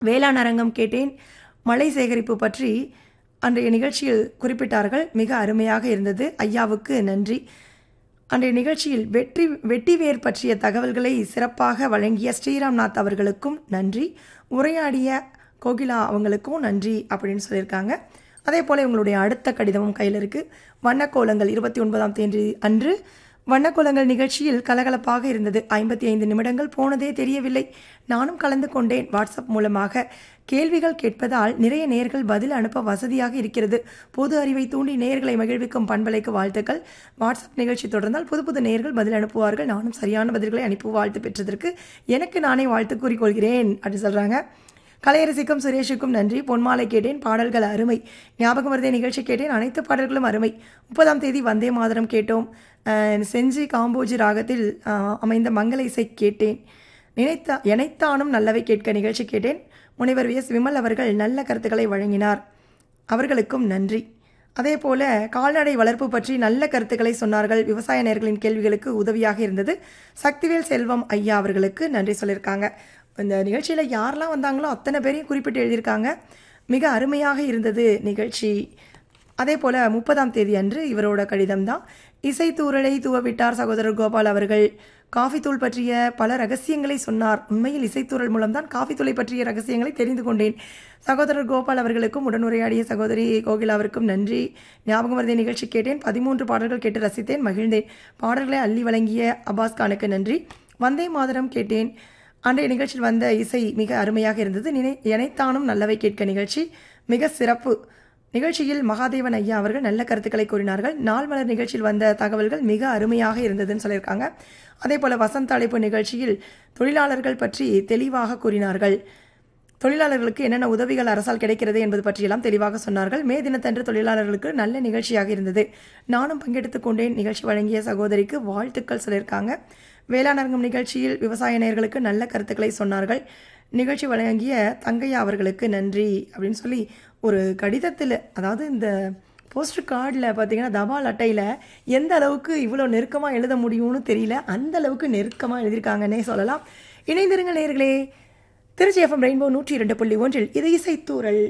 வேளாண் அரங்கம் கேட்டேன் மழை சேகரிப்பு பற்றி அன்றைய நிகழ்ச்சியில் குறிப்பிட்டார்கள் மிக அருமையாக இருந்தது ஐயாவுக்கு நன்றி அன்றைய நிகழ்ச்சியில் வெற்றி வெட்டிவேர் பற்றிய தகவல்களை சிறப்பாக வழங்கிய ஸ்ரீராம்நாத் அவர்களுக்கும் நன்றி உரையாடிய கோகிலா அவங்களுக்கும் நன்றி அப்படின்னு சொல்லியிருக்காங்க அதே போல் இவங்களுடைய அடுத்த கடிதமும் கையில் இருக்குது வண்ணக்கோலங்கள் இருபத்தி ஒன்பதாம் தேதி அன்று வண்ணக்கோலங்கள் நிகழ்ச்சியில் கலகலப்பாக இருந்தது ஐம்பத்தி ஐந்து நிமிடங்கள் போனதே தெரியவில்லை நானும் கலந்து கொண்டேன் வாட்ஸ்அப் மூலமாக கேள்விகள் கேட்பதால் நிறைய நேர்கள் பதில் அனுப்ப வசதியாக இருக்கிறது பொது அறிவை தூண்டி நேர்களை மகிழ்விக்கும் பண்பலைக்கு வாழ்த்துக்கள் வாட்ஸ்அப் நிகழ்ச்சி தொடர்ந்தால் புது புது நேர்கள் பதில் அனுப்புவார்கள் நானும் சரியான பதில்களை அனுப்பி வாழ்த்து பெற்றதற்கு எனக்கு நானே வாழ்த்து கூறிக்கொள்கிறேன் அப்படின்னு சொல்கிறாங்க கலையரசிக்கும் சுரேஷுக்கும் நன்றி பொன்மாலை கேட்டேன் பாடல்கள் அருமை ஞாபகம் வருதே நிகழ்ச்சி கேட்டேன் அனைத்து பாடல்களும் அருமை முப்பதாம் தேதி வந்தே மாதரம் கேட்டோம் அஹ் செஞ்சி காம்போஜி ராகத்தில் அஹ், அமைந்த மங்கள இசை கேட்டேன் நினைத்த எனைத்தானும் நல்லவை கேட்க நிகழ்ச்சி கேட்டேன் முனைவர் வி எஸ் விமல் அவர்கள் நல்ல கருத்துக்களை வழங்கினார் அவர்களுக்கும் நன்றி அதே போல கால்நடை வளர்ப்பு பற்றி நல்ல கருத்துக்களை சொன்னார்கள் விவசாய நேயர்களின் கேள்விகளுக்கு உதவியாக இருந்தது சக்திவேல் செல்வம் ஐயா அவர்களுக்கு நன்றி சொல்லியிருக்காங்க இந்த நிகழ்ச்சியில் யாரெல்லாம் வந்தாங்களோ அத்தனை பேரையும் குறிப்பிட்டு எழுதியிருக்காங்க மிக அருமையாக இருந்தது நிகழ்ச்சி அதே போல் முப்பதாம் தேதி அன்று இவரோட கடிதம் தான் இசைத்தூரலை தூவவிட்டார் சகோதரர் கோபால் அவர்கள் காஃபி தூள் பற்றிய பல ரகசியங்களை சொன்னார் உண்மையில் இசைத்தூரல் மூலம்தான் காஃபி தூளை பற்றிய ரகசியங்களை தெரிந்து கொண்டேன் சகோதரர் கோபால் அவர்களுக்கும் உடனுரையாடிய சகோதரி கோகிலாவிற்கும் நன்றி ஞாபகம் வருதை நிகழ்ச்சி கேட்டேன் பதிமூன்று பாடல்கள் கேட்டு ரசித்தேன் மகிழ்ந்தேன் பாடல்களை அள்ளி வழங்கிய அப்பாஸ் கானுக்கு நன்றி வந்தே மாதரம் கேட்டேன் அன்றைய நிகழ்ச்சியில் வந்த இசை மிக அருமையாக இருந்தது நினை எனைத்தானும் நல்லவை கேட்க நிகழ்ச்சி மிக சிறப்பு நிகழ்ச்சியில் மகாதேவன் ஐயா அவர்கள் நல்ல கருத்துக்களை கூறினார்கள் நாள் மலர் நிகழ்ச்சியில் வந்த தகவல்கள் மிக அருமையாக இருந்ததுன்னு சொல்லியிருக்காங்க அதே போல வசந்த அழைப்பு நிகழ்ச்சியில் தொழிலாளர்கள் பற்றி தெளிவாக கூறினார்கள் தொழிலாளர்களுக்கு என்னென்ன உதவிகள் அரசால் கிடைக்கிறது என்பது பற்றியெல்லாம் தெளிவாக சொன்னார்கள் மே தினத்தன்று தொழிலாளர்களுக்கு நல்ல நிகழ்ச்சியாக இருந்தது நானும் பங்கெடுத்துக் கொண்டேன் நிகழ்ச்சி வழங்கிய சகோதரிக்கு வாழ்த்துக்கள் சொல்லியிருக்காங்க வேளாணரங்கம் நிகழ்ச்சியில் விவசாய நேயர்களுக்கு நல்ல கருத்துக்களை சொன்னார்கள் நிகழ்ச்சி வழங்கிய தங்கையா அவர்களுக்கு நன்றி அப்படின்னு சொல்லி ஒரு கடிதத்தில் அதாவது இந்த போஸ்ட் கார்டில் பார்த்தீங்கன்னா தபால் அட்டையில் எந்த அளவுக்கு இவ்வளோ நெருக்கமாக எழுத முடியும்னு தெரியல அந்த அளவுக்கு நெருக்கமாக எழுதியிருக்காங்கன்னே சொல்லலாம் இணைந்திருங்க நேயர்களே திருச்சி எஃப்எம் ரெயின்போ நூற்றி இரண்டு புள்ளி ஒன்றில் இது இசைத்தூரல்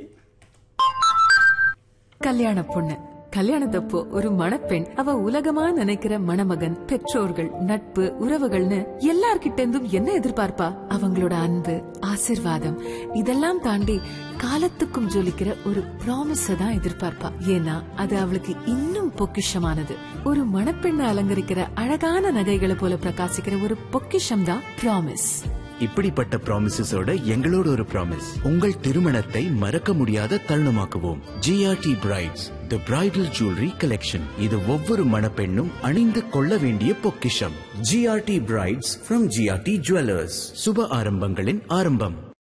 கல்யாண பொண்ணு கல்யாணத்தப்போ ஒரு மணப்பெண் அவ உலகமா நினைக்கிற மணமகன் பெற்றோர்கள் நட்பு உறவுகள்னு எல்லார்கிட்ட இருந்தும் என்ன எதிர்பார்ப்பா அவங்களோட அன்பு ஆசிர்வாதம் இதெல்லாம் தாண்டி காலத்துக்கும் ஜொலிக்கிற ஒரு ப்ராமிஸ தான் எதிர்பார்ப்பா ஏன்னா அது அவளுக்கு இன்னும் பொக்கிஷமானது ஒரு மணப்பெண்ணை அலங்கரிக்கிற அழகான நகைகளை போல பிரகாசிக்கிற ஒரு பொக்கிஷம் தான் ப்ராமிஸ் இப்படிப்பட்ட ப்ராமிசஸோட எங்களோட ஒரு ப்ராமிஸ் உங்கள் திருமணத்தை மறக்க முடியாத தருணமாக்குவோம் GRT brides the bridal jewellery collection இது ஒவ்வொரு மணப்பெண்ணும் அணிந்து கொள்ள வேண்டிய பொக்கிஷம் GRT brides from GRT jewellers சுப ஆரம்பங்களின் ஆரம்பம்